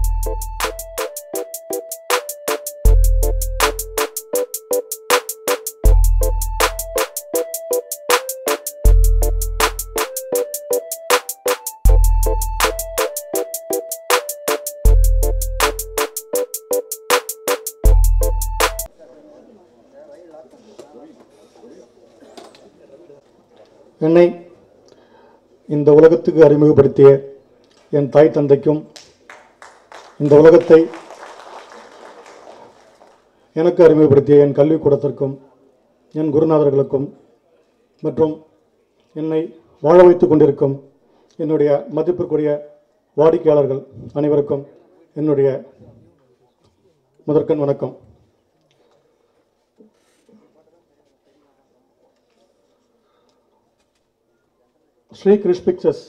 என்னை இந்த உலகத்துக்கு அறிமுகப்படுத்திய என் தாய் தந்தைக்கும் இந்த உலகத்தை எனக்கு அறிமுகப்படுத்திய என் கல்விக்கூடத்திற்கும் என் குருநாதர்களுக்கும் மற்றும் என்னை வாழ வைத்துக் கொண்டிருக்கும் என்னுடைய மதிப்பிற்குரிய வாடிக்கையாளர்கள் அனைவருக்கும் என்னுடைய முதற்கண் வணக்கம் ஸ்ரீ கிறிஸ் பிக்சர்ஸ்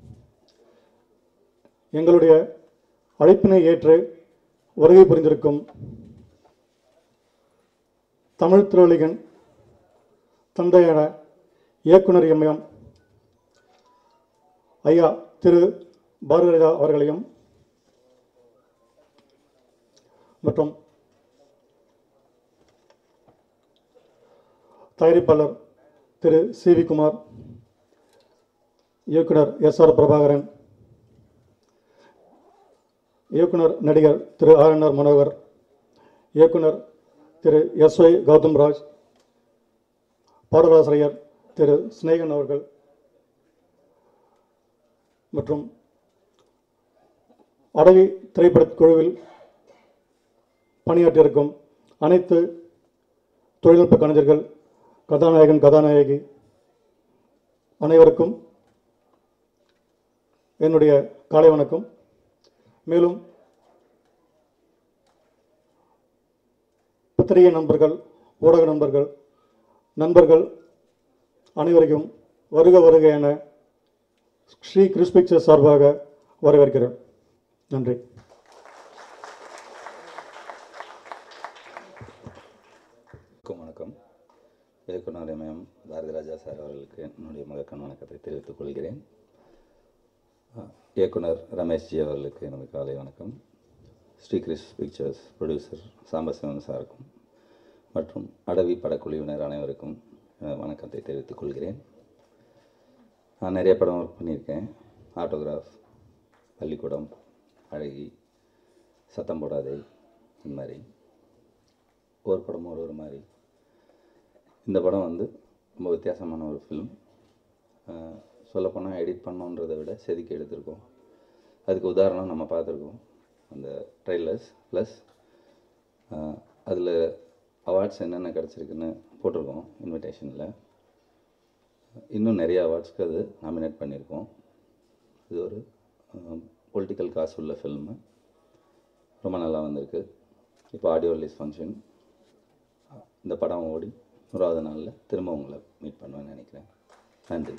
எங்களுடைய அழைப்பினை ஏற்று வருகை புரிந்திருக்கும் தமிழ் திருவள்ளிகன் தந்தையான இயக்குனர் எம்எம் ஐயா திரு பாரதிராஜா அவர்களையும் மற்றும் தயாரிப்பாளர் திரு சி வி குமார் இயக்குனர் எஸ் ஆர் பிரபாகரன் இயக்குனர் நடிகர் திரு ஆர் என் ஆர் மனோகர் இயக்குனர் திரு எஸ் ஒய் கௌதம் ராஜ் பாடலாசிரியர் திரு சிநேகன் அவர்கள் மற்றும் அடவி திரைப்படக் குழுவில் பணியாற்றியிருக்கும் அனைத்து தொழில்நுட்ப கலைஞர்கள் கதாநாயகன் கதாநாயகி அனைவருக்கும் என்னுடைய காலை வணக்கம் மேலும் பத்திரிகை நண்பர்கள் ஊடக நண்பர்கள் நண்பர்கள் அனைவரையும் வருக வருக என ஸ்ரீ கிறிஸ் பிக்சர்ஸ் சார்பாக வரவேற்கிறேன் நன்றி வணக்கம் வணக்கம் இயக்குனர் எம்எம் பாரதிராஜா சார் அவர்களுக்கு என்னுடைய முதற்கண் வணக்கத்தை தெரிவித்துக் கொள்கிறேன் அஹ், இயக்குனர் ரமேஷ்ஜி அவர்களுக்கு எனது காலை வணக்கம் ஸ்ரீ கிறிஸ் பிக்சர்ஸ் ப்ரொடியூசர் சாம்பசிவன் சாருக்கும் மற்றும் அடவி படக்குழுவினர் அனைவருக்கும் எனது வணக்கத்தை தெரிவித்துக் கொள்கிறேன் நான் நிறைய படம் ஒர்க் பண்ணியிருக்கேன் ஆட்டோகிராஃப் பள்ளிக்கூடம் அழகி சத்தம் போடாதே இந்த மாதிரி ஒரு படம் ஒரு ஒரு மாதிரி இந்த படம் வந்து ரொம்ப வித்தியாசமான ஒரு ஃபிலிம் சொல்லப்போனால் எடிட் பண்ணோன்றதை விட செதுக்கி எடுத்திருக்கோம் அதுக்கு உதாரணம் நம்ம பார்த்துருக்கோம் அந்த ட்ரெய்லர்ஸ் ப்ளஸ் அதில் அவார்ட்ஸ் என்னென்ன கிடச்சிருக்குன்னு போட்டிருக்கோம் இன்விடேஷனில் இன்னும் நிறைய அவார்ட்ஸ்க்கு அது நாமினேட் பண்ணியிருக்கோம் இது ஒரு பொலிட்டிக்கல் காசு உள்ள ஃபில்மு ரொம்ப நல்லா வந்திருக்கு இப்போ ஆடியோ ரிலீஸ் ஃபங்க்ஷன் இந்த படம் ஓடி நூறாவது நாளில் திரும்ப உங்களை மீட் பண்ணுவேன்னு நினைக்கிறேன் நன்றி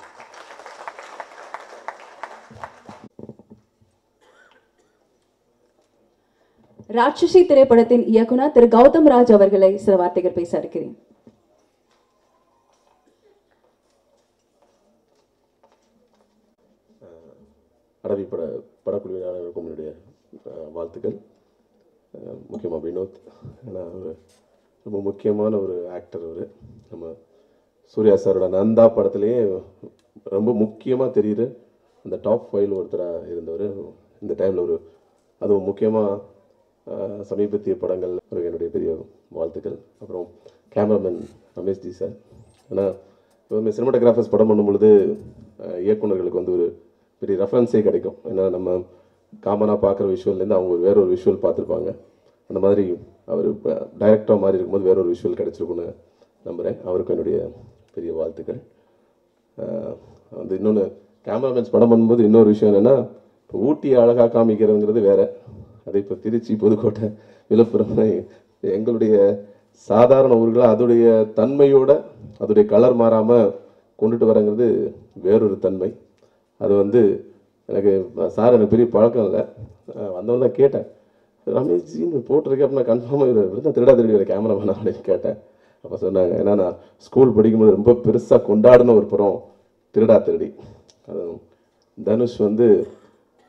ராட்சசி திரைப்படத்தின் இயக்குனர் திரு கௌதம் ராஜ் அவர்களை சில வார்த்தைகள் பேச இருக்கிறேன் அடவி பட படக்குழுவின் அனைவருக்கும் என்னுடைய அஹ், வாழ்த்துக்கள் முக்கியமாக வினோத் ஏன்னா அவர் ரொம்ப முக்கியமான ஒரு ஆக்டர் அவர் நம்ம சூர்யா சாரோட நந்தா படத்துலேயே ரொம்ப முக்கியமாக தெரியுற அந்த டாப் ஃபைவ்ல ஒருத்தராக இருந்தவர் இந்த டைமில் ஒரு அதுவும் முக்கியமாக சமீபத்திய படங்கள் அவருக்கு என்னுடைய பெரிய வாழ்த்துக்கள் அப்புறம் கேமராமேன் ரமேஷ்ஜி சார் ஏன்னா எப்போதுமே சினிமாட்டோகிராஃபர்ஸ் படம் பண்ணும் பொழுது அஹ், இயக்குனர்களுக்கு வந்து ஒரு பெரிய ரெஃபரன்ஸே கிடைக்கும் ஏன்னா நம்ம காமனாக பார்க்குற விஷுவல்லேருந்து அவங்க ஒரு வேற ஒரு விஷுவல் பார்த்துருப்பாங்க அந்த மாதிரி அவர் இப்போ டைரக்டராக மாதிரி இருக்கும்போது வேற ஒரு விஷுவல் கிடைச்சிருக்குன்னு நம்புகிறேன் அவருக்கும் என்னுடைய பெரிய வாழ்த்துக்கள் அஹ், வந்து இன்னொன்று கேமராமேன்ஸ் படம் பண்ணும்போது இன்னொரு விஷயம் என்னென்னா இப்போ ஊட்டியை அழகாக காமிக்கிறதுங்கிறது வேற அதே இப்போ திருச்சி புதுக்கோட்டை விழுப்புரம் எங்களுடைய சாதாரண ஊர்களை அதோடைய தன்மையோட அதோடைய கலர் மாறாமல் கொண்டுட்டு வரங்கிறது வேறொரு தன்மை அது வந்து எனக்கு சார் எனக்கு பெரிய பழக்கம் இல்லை வந்தவன் தான் கேட்டேன் ரமேஷ்ஜின்னு போட்டிருக்கேன் அப்படின்னா கன்ஃபார்மாக இவர் தான் திருடா திருடி கேமராமேன் அப்படின்னு கேட்டேன் அப்போ சொன்னாங்க ஏன்னா நான் ஸ்கூல் படிக்கும்போது ரொம்ப பெருசாக கொண்டாடின ஒரு படம் திருடா திருடி அது தனுஷ் வந்து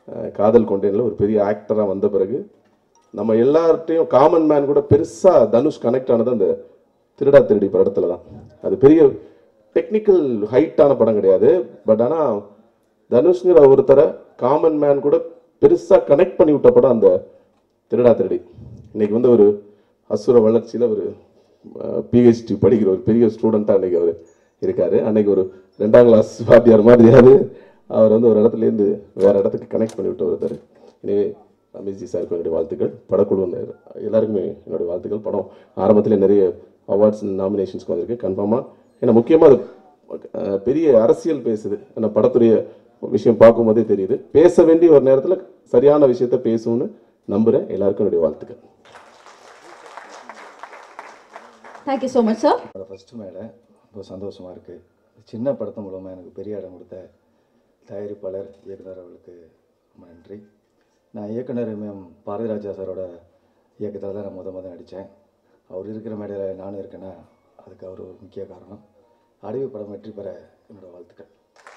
அஹ், காதல் கொண்டேனில் ஒரு பெரிய ஆக்டராக வந்த பிறகு நம்ம எல்லார்ட்டையும் காமன் மேன் கூட பெருசாக தனுஷ் கனெக்ட் ஆனது அந்த திருடா திருடி படத்துல தான் அது பெரிய டெக்னிக்கல் ஹைட்டான படம் கிடையாது பட் ஆனால் தனுஷ்ங்கிற ஒருத்தரை காமன் மேன் கூட பெருசாக கனெக்ட் பண்ணி விட்ட படம் அந்த திருடா திருடி இன்னைக்கு வந்து ஒரு அசுர வளர்ச்சியில் ஒரு பிஹெச்டி படிக்கிற ஒரு பெரிய ஸ்டூடெண்ட்டாக அன்னைக்கு அவர் இருக்காரு அன்னைக்கு ஒரு ரெண்டாம் கிளாஸ் வாத்தியார் மாதிரியாவது அவர் வந்து ஒரு இடத்துலேருந்து வேற இடத்துக்கு கனெக்ட் பண்ணி விட்ட ஒருத்தர் எனவே ரமேஷ்ஜி சாருக்கு என்னுடைய வாழ்த்துக்கள் படக்குழு எல்லாருக்குமே என்னுடைய வாழ்த்துக்கள் படம் ஆரம்பத்தில் நிறைய அவார்ட்ஸ் நாமினேஷன்ஸ்க்கு வந்திருக்கு கன்ஃபார்மாக ஏன்னா முக்கியமாக அது அஹ், பெரிய அரசியல் பேசுது அந்த படத்துடைய விஷயம் பார்க்கும்போதே தெரியுது பேச வேண்டிய ஒரு நேரத்தில் சரியான விஷயத்த பேசும்னு நம்புகிறேன் எல்லாருக்கும் என்னுடைய வாழ்த்துக்கள் தேங்க்யூ ஸோ மச் சார் என்னோட ஃபஸ்ட்டு மேடை ரொம்ப சந்தோஷமாக இருக்குது சின்ன படத்து மூலமாக எனக்கு பெரிய இடம் கொடுத்த தயாரிப்பாளர் இயக்குனர் அவர்களுக்கு ரொம்ப நன்றி நான் இயக்குனர் மேம் பாரதிராஜா சாரோட இயக்கத்தில் தான் நான் முத முத நடித்தேன் அவர் இருக்கிற மேடையில் நானும் இருக்கேன்னா அதுக்கு அவர் ஒரு முக்கிய காரணம் அழிவு படம் வெற்றி பெற என்னோட வாழ்த்துக்கள்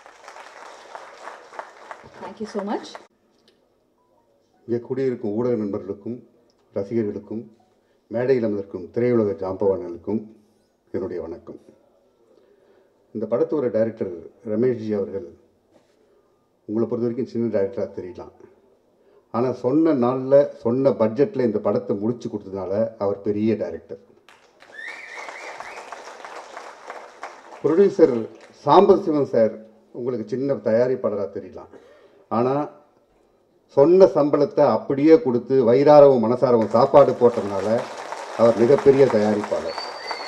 தேங்க்யூ ஸோ மச் இங்கே கூடியிருக்கும் ஊடக நண்பர்களுக்கும் ரசிகர்களுக்கும் மேடையில் அமர்ந்திருக்கும் திரையுலக ஜாம்பவான்களுக்கும் என்னுடைய வணக்கம் இந்த படத்தோட டைரக்டர் ரமேஷ்ஜி அவர்கள் உங்களை பொறுத்த வரைக்கும் சின்ன டைரக்டராக தெரியலாம் ஆனால் சொன்ன நாளில் சொன்ன பட்ஜெட்டில் இந்த படத்தை முடிச்சு கொடுத்ததுனால அவர் பெரிய டைரக்டர் ப்ரொடியூசர் சாம்பல் சிவன் சார் உங்களுக்கு சின்ன தயாரிப்பாளராக தெரியலாம் ஆனால் சொன்ன சம்பளத்தை அப்படியே கொடுத்து வயிறாரவும் மனசாரவும் சாப்பாடு போட்டதுனால அவர் மிகப்பெரிய தயாரிப்பாளர்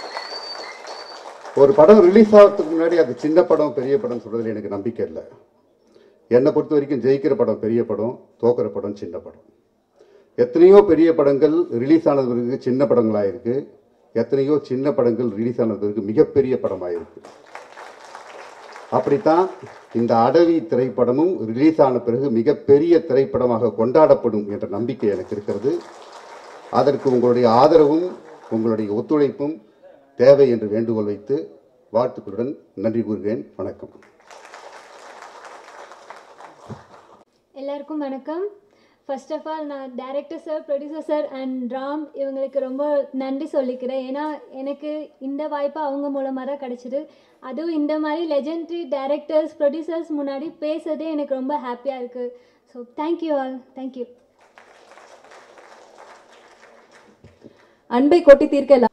ஒரு படம் ரிலீஸ் ஆகிறதுக்கு முன்னாடி அது சின்ன படம் பெரிய படம் சொல்றதுல எனக்கு நம்பிக்கை இல்லை என்னை பொறுத்த வரைக்கும் ஜெயிக்கிற படம் பெரிய படம் தோக்கிற படம் சின்ன படம் எத்தனையோ பெரிய படங்கள் ரிலீஸ் ஆனது பிறகு சின்ன படங்களாக இருக்கு எத்தனையோ சின்ன படங்கள் ரிலீஸ் ஆனது பிறகு மிகப்பெரிய படமாக இருக்கு அப்படித்தான் இந்த அடவி திரைப்படமும் ரிலீஸ் ஆன பிறகு மிகப்பெரிய திரைப்படமாக கொண்டாடப்படும் என்ற நம்பிக்கை எனக்கு இருக்கிறது அதற்கு உங்களுடைய ஆதரவும் உங்களுடைய ஒத்துழைப்பும் தேவை என்று வேண்டுகோள் வைத்து வாழ்த்துக்களுடன் நன்றி கூறுகிறேன் வணக்கம் எல்லாருக்கும் வணக்கம் ஃபர்ஸ்ட் ஆஃப் ஆல் நான் director sir producer sir and Ram இவங்களுக்கு ரொம்ப நன்றி சொல்லிக்கிறேன் ஏன்னா எனக்கு இந்த வாய்ப்பு அவங்க மூலமாக தான் கிடச்சிது அதுவும் இந்த மாதிரி லெஜெண்டரி டைரக்டர்ஸ் ப்ரொடியூசர்ஸ் முன்னாடி பேசுறதே எனக்கு ரொம்ப ஹாப்பியாக இருக்குது ஸோ தேங்க்யூ ஆல் தேங்க்யூ அன்பை கொட்டி தீர்க்க எல்லா-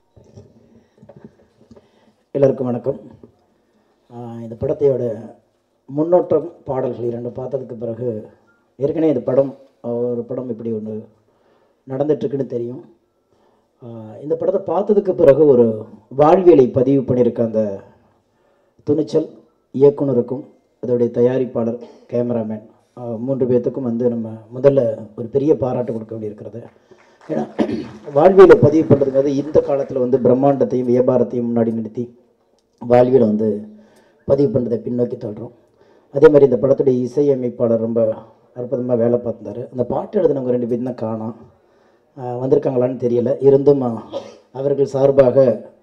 எல்லாருக்கும் வணக்கம் ஆஹ் இந்த படத்தையோட முன்னோட்டம் பாடல்கள் இரண்டு பார்த்ததுக்கு பிறகு ஏற்கனவே இந்த படம் ஆஹ் ஒரு படம் இப்படி ஒன்று நடந்துட்டுருக்குன்னு தெரியும் ஆஹ் இந்த படத்தை பார்த்ததுக்கு பிறகு ஒரு வாழ்வியலை பதிவு பண்ணியிருக்க அந்த துணிச்சல் இயக்குனருக்கும் அதோடைய தயாரிப்பாளர் கேமராமேன் ஆஹ் மூன்று பேர்த்துக்கும் வந்து நம்ம முதல்ல ஒரு பெரிய பாராட்டு கொடுக்க வேண்டியிருக்கிறது ஏன்னா வாழ்வியலை பதிவு பண்ணுறதுங்கிறது இந்த காலத்தில் வந்து பிரம்மாண்டத்தையும் வியாபாரத்தையும் முன்னாடி நிறுத்தி வாழ்வியலை வந்து பதிவு பண்ணுறதை பின்னோக்கி தள்ளுறோம் அதே மாதிரி இந்த படத்துடைய இசையமைப்பாளர் ரொம்ப அற்புதமாக வேலை பார்த்துருந்தாரு அந்த பாட்டு எழுதினவங்க ரெண்டு பேரும் தான் காணோம் ஆஹ் வந்திருக்காங்களான்னு தெரியல இருந்தும் ஆஹ் அவர்கள் சார்பாக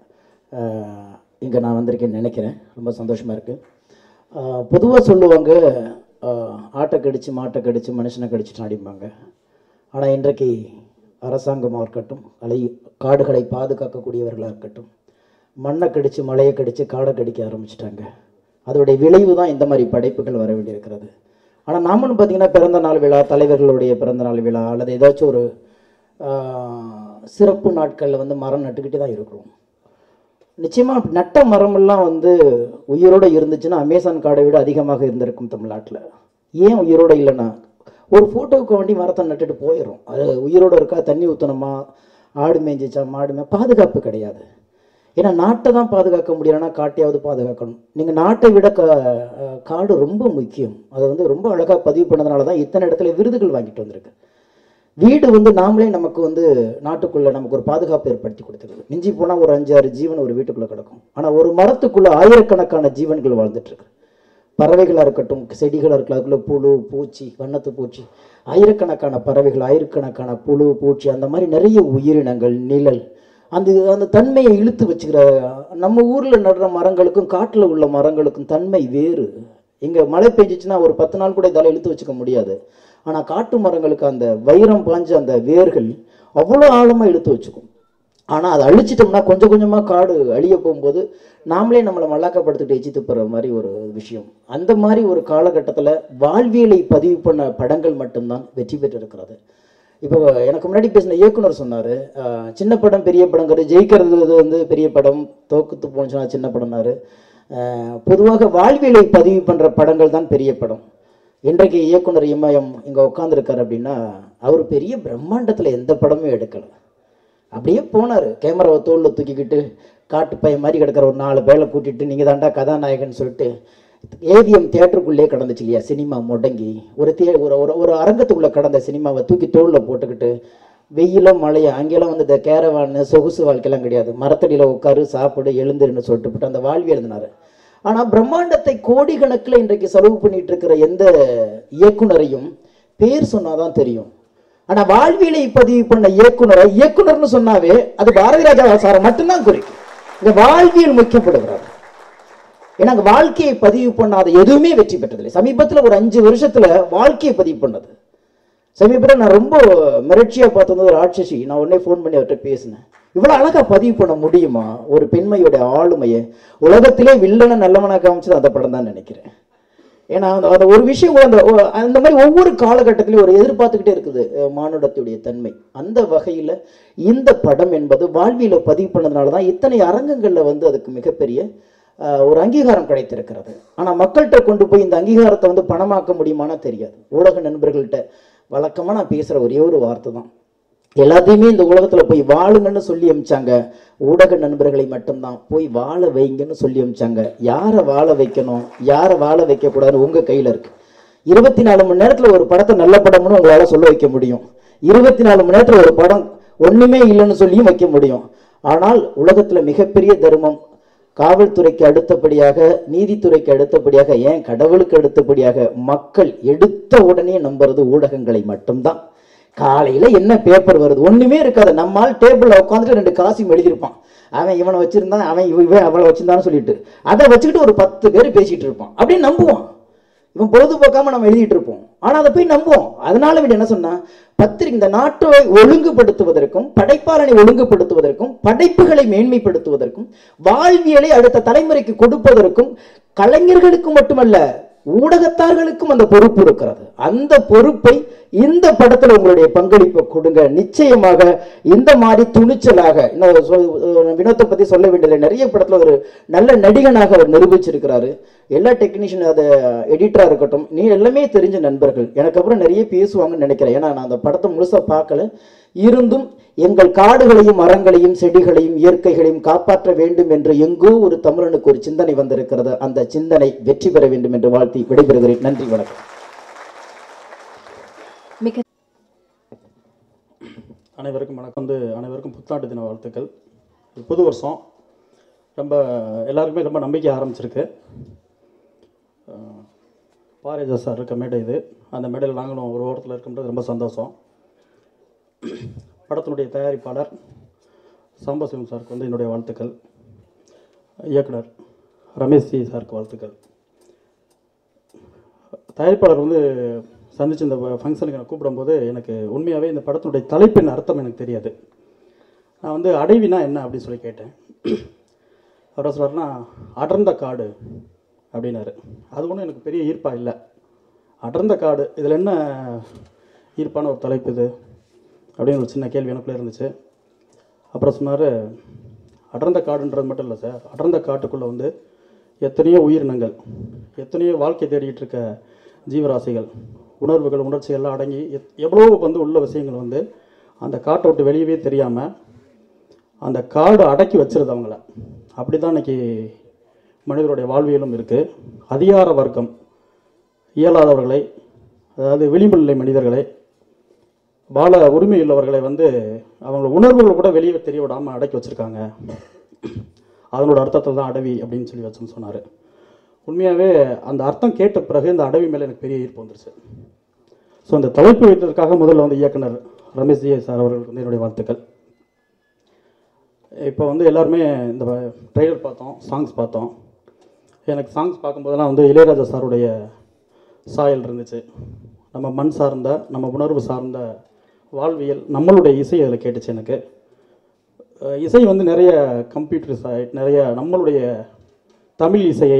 இங்கே நான் வந்திருக்கேன்னு நினைக்கிறேன் ரொம்ப சந்தோஷமாக இருக்குது பொதுவாக சொல்லுவாங்க ஆஹ் ஆட்டை கடிச்சு மாட்டை கடிச்சு மனுஷனை கடிச்சிட்டு அடிப்பாங்க ஆனால் இன்றைக்கு அரசாங்கமாக இருக்கட்டும் அலை காடுகளை பாதுகாக்கக்கூடியவர்களாக இருக்கட்டும் மண்ணை கடிச்சு மலையை கடிச்சு காடை கடிக்க ஆரம்பிச்சிட்டாங்க அதோடைய விளைவு தான் இந்த மாதிரி படைப்புகள் வர வேண்டியிருக்கிறது ஆனால் நாமளும் பார்த்தீங்கன்னா பிறந்த நாள் விழா தலைவர்களுடைய பிறந்த நாள் விழா அல்லது ஏதாச்சும் ஒரு ஆஹ், சிறப்பு நாட்களில் வந்து மரம் நட்டுக்கிட்டே தான் இருக்கிறோம் நிச்சயமாக நட்ட மரமெல்லாம் வந்து உயிரோடு இருந்துச்சுன்னா அமேசான் காடை விட அதிகமாக இருந்திருக்கும் தமிழ்நாட்டில் ஏன் உயிரோடு இல்லைன்னா ஒரு ஃபோட்டோவுக்கு வேண்டி மரத்தை நட்டுட்டு போயிடும் அது உயிரோடு இருக்கா தண்ணி ஊற்றணுமா ஆடு மேய்ஞ்சிச்சா மாடு மே பாதுகாப்பு கிடையாது ஏன்னா நாட்டை தான் பாதுகாக்க முடியலன்னா காட்டையாவது பாதுகாக்கணும் நீங்கள் நாட்டை விட கா அஹ் காடு ரொம்ப முக்கியம் அதை வந்து ரொம்ப அழகாக பதிவு பண்ணதுனால தான் இத்தனை இடத்துல விருதுகள் வாங்கிட்டு வந்திருக்கு வீடு வந்து நாமளே நமக்கு வந்து நாட்டுக்குள்ளே நமக்கு ஒரு பாதுகாப்பு ஏற்படுத்தி கொடுத்துருது மிஞ்சி போனால் ஒரு அஞ்சாறு ஜீவன் ஒரு வீட்டுக்குள்ளே கிடக்கும் ஆனால் ஒரு மரத்துக்குள்ளே ஆயிரக்கணக்கான ஜீவன்கள் வாழ்ந்துட்டு இருக்கு பறவைகளாக இருக்கட்டும் செடிகளாக இருக்கலாம் அதுக்குள்ள புழு பூச்சி வண்ணத்து பூச்சி ஆயிரக்கணக்கான பறவைகள் ஆயிரக்கணக்கான புழு பூச்சி அந்த மாதிரி நிறைய உயிரினங்கள் நிழல் அந்த அந்த தன்மையை இழுத்து வச்சுக்கிற நம்ம ஊரில் நடுற மரங்களுக்கும் காட்டில் உள்ள மரங்களுக்கும் தன்மை வேறு இங்கே மழை பெஞ்சிச்சுன்னா ஒரு பத்து நாள் கூட இதால் இழுத்து வச்சுக்க முடியாது ஆனால் காட்டு மரங்களுக்கு அந்த வைரம் பாஞ்ச அந்த வேர்கள் அவ்வளோ ஆழமாக இழுத்து வச்சுக்கும் ஆனால் அதை அழிச்சிட்டோம்னா கொஞ்சம் கொஞ்சமாக காடு அழிய போகும்போது நாமளே நம்மளை மல்லாக்கப்படுத்திட்டு எச்சி துப்புற மாதிரி ஒரு விஷயம் அந்த மாதிரி ஒரு காலகட்டத்தில் வாழ்வியலை பதிவு பண்ண படங்கள் மட்டும்தான் வெற்றி பெற்றிருக்கிறது இப்போ எனக்கு முன்னாடி பேசின இயக்குனர் சொன்னார் சின்ன படம் பெரிய படங்கிறது ஜெயிக்கிறது இது வந்து பெரிய படம் தோக்குத்து போனுச்சுன்னா சின்ன படம்னாரு அஹ், பொதுவாக வாழ்வியலை பதிவு பண்ணுற படங்கள் தான் பெரிய படம் இன்றைக்கு இயக்குனர் இமயம் இங்கே உட்காந்துருக்காரு அப்படின்னா அவர் பெரிய பிரம்மாண்டத்தில் எந்த படமும் எடுக்கலை அப்படியே போனார் கேமராவை தோளில் தூக்கிக்கிட்டு காட்டு பையன் மாதிரி கிடக்கிற ஒரு நாலு பேரை கூட்டிட்டு நீங்கள் தாண்டா கதாநாயகன் சொல்லிட்டு ஏவிஎம் தியேட்டருக்குள்ளே கடந்துச்சு இல்லையா சினிமா முடங்கி ஒரு தே ஒரு ஒரு ஒரு அரங்கத்துக்குள்ளே கடந்த சினிமாவை தூக்கி தோளில் போட்டுக்கிட்டு வெயிலும் மழையா அங்கெல்லாம் வந்து இந்த கேரவான்னு சொகுசு வாழ்க்கையெல்லாம் கிடையாது மரத்தடியில் உட்காரு சாப்பிடு எழுந்துருன்னு சொல்லிட்டு போட்டு அந்த வாழ்வி எழுதினார் ஆனால் பிரம்மாண்டத்தை கோடிக்கணக்கில் இன்றைக்கு செலவு பண்ணிட்டு இருக்கிற எந்த இயக்குனரையும் பேர் சொன்னாதான் தெரியும் ஆனா வாழ்வியலை பதிவு பண்ண இயக்குனரை இயக்குனர்னு சொன்னாவே அது பாரதி ராஜா சாரை மட்டும்தான் குறிக்கும் இந்த வாழ்வியல் முக்கியப்படுகிறார் ஏன்னா அங்க வாழ்க்கையை பதிவு பண்ணாத எதுவுமே வெற்றி பெற்றதில்லை சமீபத்துல ஒரு அஞ்சு வருஷத்துல வாழ்க்கையை பதிவு பண்ணது சமீபத்தில் நான் ரொம்ப மிரட்சியா பார்த்தது ஒரு ராட்சசி நான் உடனே ஃபோன் பண்ணி அவர்கிட்ட பேசினேன் இவ்வளவு அழகா பதிவு பண்ண முடியுமா ஒரு பெண்மையோட ஆளுமையை உலகத்திலே வில்லனை நல்லவனா காமிச்சது அந்த படம் தான் நினைக்கிறேன் ஏன்னா அந்த அந்த ஒரு விஷயம் கூட அந்த ஒ- அந்த மாதிரி ஒவ்வொரு காலகட்டத்திலையும் ஒரு எதிர்பார்த்துக்கிட்டே இருக்குது அஹ், மானுடத்துடைய தன்மை அந்த வகையில் இந்த படம் என்பது வாழ்வியல பதிவு பண்ணதுனால தான் இத்தனை அரங்கங்களில் வந்து அதுக்கு மிகப்பெரிய அஹ், ஒரு அங்கீகாரம் கிடைத்திருக்கிறது ஆனால் மக்கள்கிட்ட கொண்டு போய் இந்த அங்கீகாரத்தை வந்து பணமாக்க முடியுமானா தெரியாது ஊடக நண்பர்கள்ட்ட வழக்கமாக நான் பேசுகிற ஒரே ஒரு வார்த்தை தான் எல்லாத்தையுமே இந்த உலகத்தில் போய் வாழுங்கன்னு சொல்லி அமிச்சாங்க ஊடக நண்பர்களை மட்டும்தான் போய் வாழ வைங்கன்னு சொல்லி அமிச்சாங்க யாரை வாழ வைக்கணும் யாரை வாழ வைக்கக்கூடாதுன்னு உங்கள் கையில் இருக்கு இருபத்தி நாலு மணி நேரத்தில் ஒரு படத்தை நல்ல படம்னு உங்களால் சொல்ல வைக்க முடியும் இருபத்தி நாலு மணி நேரத்தில் ஒரு படம் ஒன்றுமே இல்லைன்னு சொல்லியும் வைக்க முடியும் ஆனால் உலகத்தில் மிகப்பெரிய தர்மம் காவல்துறைக்கு அடுத்தபடியாக நீதித்துறைக்கு அடுத்தபடியாக ஏன் கடவுளுக்கு அடுத்தபடியாக மக்கள் எடுத்த உடனே நம்புறது ஊடகங்களை மட்டும்தான் காலையில என்ன பேப்பர் வருது ஒண்ணுமே இருக்காது நம்மால் டேபிள்ல உட்காந்துட்டு ரெண்டு காசியும் எழுதியிருப்பான் அவன் இவனை வச்சிருந்தான் அவன் இவ இவன் அவளை வச்சிருந்தான்னு சொல்லிட்டு அதை வச்சுக்கிட்டு ஒரு பத்து பேர் பேசிட்டு இருப்பான் அப்படின்னு நம்புவான் இவன் பொழுதுபோக்காம நம்ம எழுதிட்டு இருப்போம் ஆனா அதை போய் நம்புவோம் அதனால விட என்ன சொன்னா பத்திரிகை இந்த நாட்டை ஒழுங்குபடுத்துவதற்கும் படைப்பாளனை ஒழுங்குபடுத்துவதற்கும் படைப்புகளை மேன்மைப்படுத்துவதற்கும் வாழ்வியலை அடுத்த தலைமுறைக்கு கொடுப்பதற்கும் கலைஞர்களுக்கு மட்டுமல்ல ஊடகத்தார்களுக்கும் அந்த பொறுப்பு இருக்கிறது அந்த பொறுப்பை இந்த படத்துல உங்களுடைய பங்களிப்பை கொடுங்க நிச்சயமாக இந்த மாதிரி துணிச்சலாக இன்னும் சொ- வினோத்தை பத்தி சொல்ல வேண்டியதில்லை நிறைய படத்துல ஒரு நல்ல நடிகனாக அவர் நிரூபிச்சிருக்கிறாரு எல்லா டெக்னீஷியன் அதை எடிட்டரா இருக்கட்டும் நீ எல்லாமே தெரிஞ்ச நண்பர்கள் எனக்கு அப்புறம் நிறைய பேசுவாங்கன்னு நினைக்கிறேன் ஏன்னா நான் அந்த படத்தை முழுசா பார்க்கல இருந்தும் எங்கள் காடுகளையும் மரங்களையும் செடிகளையும் இயற்கைகளையும் காப்பாற்ற வேண்டும் என்று எங்கோ ஒரு தமிழனுக்கு ஒரு சிந்தனை வந்திருக்கிறது அந்த சிந்தனை வெற்றி பெற வேண்டும் என்று வாழ்த்தி விடைபெறுகிறேன் நன்றி வணக்கம் மிக அனைவருக்கும் வணக்கம் வந்து அனைவருக்கும் புத்தாண்டு தின வாழ்த்துக்கள் இது புது வருஷம் ரொம்ப எல்லாருக்குமே ரொம்ப நம்பிக்கை ஆரம்பிச்சிருக்கு அஹ், பாரதிதாசன் சார் இருக்க மேடை இது அந்த மேடையில் நாங்களும் ஒரு ஓரத்தில் இருக்கின்றது ரொம்ப சந்தோஷம் படத்தினுடைய தயாரிப்பாளர் சாம்பசிவம் சாருக்கு வந்து என்னுடைய வாழ்த்துக்கள் இயக்குனர் ரமேஷ் சி சாருக்கு வாழ்த்துக்கள் தயாரிப்பாளர் வந்து சந்திச்சு இந்த ஃபங்க்ஷனுக்கு நான் கூப்பிடும்போது எனக்கு உண்மையாகவே இந்த படத்தினுடைய தலைப்பின் அர்த்தம் எனக்கு தெரியாது நான் வந்து அடைவினா என்ன அப்படின்னு சொல்லி கேட்டேன் அவர் சொல்கிறாருன்னா அடர்ந்த காடு அப்படின்னாரு அது ஒன்றும் எனக்கு பெரிய ஈர்ப்பாக இல்லை அடர்ந்த காடு இதில் என்ன ஈர்ப்பான ஒரு தலைப்பு இது அப்படின்னு ஒரு சின்ன கேள்வி எனக்குள்ளே இருந்துச்சு அப்புறம் சொன்னார் அடர்ந்த காடுன்றது மட்டும் இல்லை சார் அடர்ந்த காட்டுக்குள்ளே வந்து எத்தனையோ உயிரினங்கள் எத்தனையோ வாழ்க்கை தேடிட்டு இருக்க ஜீவராசிகள் உணர்வுகள் உணர்ச்சிகள்லாம் அடங்கி எத் எவ்வளோ வந்து உள்ள விஷயங்கள் வந்து அந்த காட்டை விட்டு வெளியவே தெரியாமல் அந்த காடு அடக்கி வச்சிருது அவங்கள அப்படி தான் இன்னைக்கு மனிதருடைய வாழ்வியலும் இருக்குது அதிகார வர்க்கம் இயலாதவர்களை அதாவது விளிம்பு நிலை மனிதர்களை வாழ உரிமை உள்ளவர்களை வந்து அவங்க உணர்வுகள் கூட வெளியே தெரிய விடாமல் அடக்கி வச்சுருக்காங்க அதனோட அர்த்தத்தில் தான் அடவி அப்படின்னு சொல்லி வச்சோன்னு சொன்னார் உண்மையாகவே அந்த அர்த்தம் கேட்ட பிறகு இந்த அடவி மேலே எனக்கு பெரிய ஈர்ப்பு வந்துருச்சு ஸோ இந்த தலைப்பு வைத்ததற்காக முதல்ல வந்து இயக்குனர் ரமேஷ் ஜி சார் அவர்களுக்கு வந்து என்னுடைய வாழ்த்துக்கள் இப்போ வந்து எல்லாருமே இந்த ட்ரெய்லர் பார்த்தோம் சாங்ஸ் பார்த்தோம் எனக்கு சாங்ஸ் பார்க்கும்போதெல்லாம் வந்து இளையராஜா சாருடைய சாயல் இருந்துச்சு நம்ம மண் சார்ந்த நம்ம உணர்வு சார்ந்த வாழ்வியல் நம்மளுடைய இசை அதில் கேட்டுச்சு எனக்கு அஹ் இசை வந்து நிறைய கம்ப்யூட்டர்ஸ் நிறைய நம்மளுடைய தமிழ் இசையை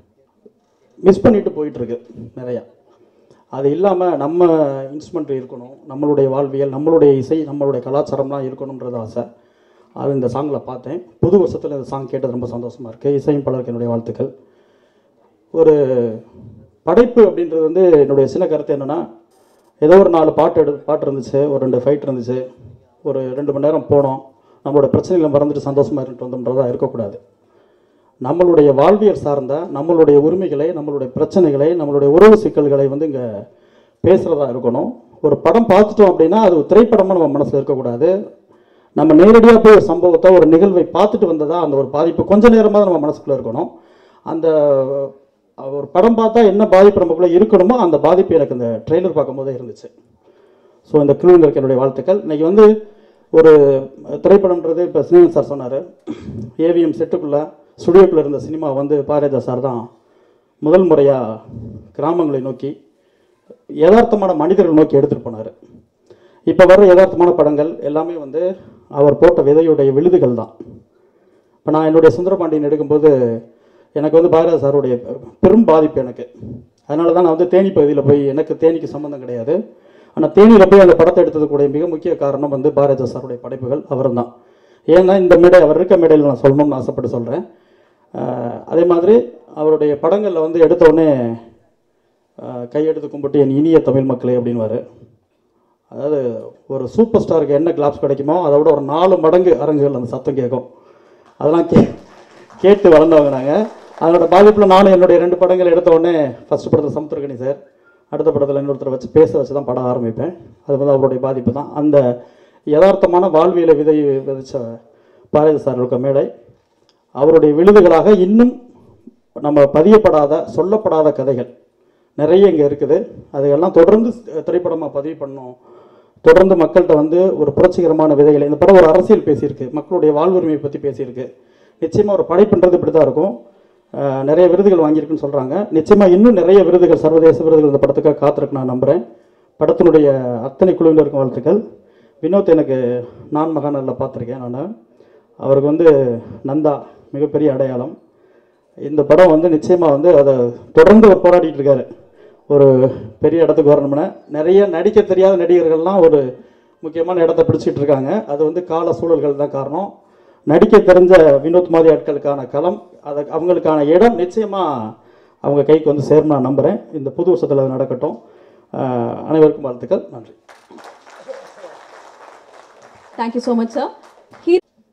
மிஸ் பண்ணிட்டு போயிட்டுருக்கு நிறையா அது இல்லாமல் நம்ம இன்ஸ்ட்ருமெண்ட் இருக்கணும் நம்மளுடைய வாழ்வியல் நம்மளுடைய இசை நம்மளுடைய கலாச்சாரம்லாம் இருக்கணுன்றது ஆசை அது இந்த சாங்கில் பார்த்தேன் புது வருஷத்தில் இந்த சாங் கேட்டது ரொம்ப சந்தோஷமாக இருக்குது இசையும் பலருக்கு என்னுடைய வாழ்த்துக்கள் ஒரு படைப்பு அப்படின்றது வந்து என்னுடைய சின்ன கருத்து என்னென்னா ஏதோ ஒரு நாலு பாட்டு எடு பாட்டு இருந்துச்சு ஒரு ரெண்டு ஃபைட் இருந்துச்சு ஒரு ரெண்டு மணி நேரம் போனோம் நம்மளோட பிரச்சனைகளை மறந்துட்டு சந்தோஷமாக இருந்துட்டு வந்தோம்ன்றதா இருக்கக்கூடாது நம்மளுடைய வாழ்வியல் சார்ந்த நம்மளுடைய உரிமைகளை நம்மளுடைய பிரச்சனைகளை நம்மளுடைய உறவு சிக்கல்களை வந்து இங்கே பேசுகிறதா இருக்கணும் ஒரு படம் பார்த்துட்டோம் அப்படின்னா அது ஒரு திரைப்படமாக நம்ம மனசில் இருக்கக்கூடாது நம்ம நேரடியாக போய் ஒரு சம்பவத்தை ஒரு நிகழ்வை பார்த்துட்டு வந்ததா அந்த ஒரு பாதிப்பு கொஞ்ச நேரமாக நம்ம மனசுக்குள்ளே இருக்கணும் அந்த அஹ், ஒரு படம் பார்த்தா என்ன பாதிப்பு நமக்குள்ளே இருக்கணுமோ அந்த பாதிப்பு எனக்கு இந்த ட்ரெய்லர் பார்க்கும்போதே இருந்துச்சு ஸோ இந்த குழுவில் இருக்க என்னுடைய வாழ்த்துக்கள் இன்னைக்கு வந்து ஒரு திரைப்படம்ன்றது இப்போ சினிமா சார் சொன்னார் ஏவிஎம் செட்டுக்குள்ளே ஸ்டுடியோக்குள்ளே இருந்த சினிமா வந்து பாரதியா சார் தான் முதல் முறையாக கிராமங்களை நோக்கி யதார்த்தமான மனிதர்கள் நோக்கி எடுத்துகிட்டு போனார் இப்போ வர்ற யதார்த்தமான படங்கள் எல்லாமே வந்து அவர் போட்ட விதையுடைய விழுதுகள் தான் இப்போ நான் என்னுடைய சுந்தரபாண்டியன் எடுக்கும்போது எனக்கு வந்து பாரதியா சாருடைய பெரும் பாதிப்பு எனக்கு அதனால தான் நான் வந்து தேனி பகுதியில் போய் எனக்கு தேனிக்கு சம்மந்தம் கிடையாது ஆனால் தேனியில் போய் அந்த படத்தை எடுத்ததுக்குடைய மிக முக்கிய காரணம் வந்து பாரதியா சாருடைய படைப்புகள் அவர் தான் ஏன்னா இந்த மேடை அவர் இருக்க மேடையில் நான் சொல்லணும்னு ஆசைப்பட்டு சொல்கிறேன் அதே மாதிரி அவருடைய படங்களில் வந்து எடுத்த உடனே ஆஹ், கையெடுத்து கும்பிட்டு என் இனிய தமிழ் மக்களே அப்படின்வாரு அதாவது ஒரு சூப்பர் ஸ்டாருக்கு என்ன கிளாப்ஸ் கிடைக்குமோ அதை விட ஒரு நாலு மடங்கு அரங்குகள் அந்த சத்தம் கேட்கும் அதெல்லாம் கே கேட்டு வளர்ந்தவங்க நாங்கள் அதனோட பாதிப்பில் நானும் என்னுடைய ரெண்டு படங்கள் எடுத்த உடனே ஃபர்ஸ்ட் படத்தில் சமுத்திரகனி சார் அடுத்த படத்தில் இன்னொருத்தரை வச்சு பேச வச்சு தான் படம் ஆரம்பிப்பேன் அது வந்து அவருடைய பாதிப்பு தான் அந்த யதார்த்தமான வாழ்வியலை விதை விதைச்ச பாரதி சார் இருக்க மேடை அவருடைய விழுதுகளாக இன்னும் நம்ம பதியப்படாத சொல்லப்படாத கதைகள் நிறைய இங்கே இருக்குது அதையெல்லாம் தொடர்ந்து திரைப்படமாக பதிவு பண்ணோம் தொடர்ந்து மக்கள்கிட்ட வந்து ஒரு புரட்சிகரமான விதைகளை இந்த படம் ஒரு அரசியல் பேசியிருக்கு மக்களுடைய வாழ்வுரிமையை பற்றி பேசியிருக்கு நிச்சயமாக ஒரு படைப்புன்றது இப்படி தான் இருக்கும் அஹ் நிறைய விருதுகள் வாங்கியிருக்குன்னு சொல்கிறாங்க நிச்சயமாக இன்னும் நிறைய விருதுகள் சர்வதேச விருதுகள் இந்த படத்துக்காக காத்திருக்கு நான் நம்புகிறேன் படத்தினுடைய அத்தனை குழுவினருக்கும் வாழ்த்துக்கள் வினோத் எனக்கு நான் மகாநல்ல பார்த்துருக்கேன் நான் அவருக்கு வந்து நந்தா மிகப்பெரிய அடையாளம் இந்த படம் வந்து நிச்சயமாக வந்து அதை தொடர்ந்து அவர் போராடிட்டு இருக்காரு ஒரு பெரிய இடத்துக்கு வரணும்னா நிறைய நடிக்க தெரியாத நடிகர்கள்லாம் ஒரு முக்கியமான இடத்த பிடிச்சிட்டு இருக்காங்க அது வந்து கால சூழல்கள் தான் காரணம் நடிக்க தெரிஞ்ச வினோத் மாதிரி ஆட்களுக்கான களம் அதை அவங்களுக்கான இடம் நிச்சயமாக அவங்க கைக்கு வந்து சேரும் நான் நம்புகிறேன் இந்த புது வருஷத்தில் அது நடக்கட்டும் ஆஹ் அனைவருக்கும் வாழ்த்துக்கள் நன்றி தேங்க்யூ ஸோ மச் சார் ஹீ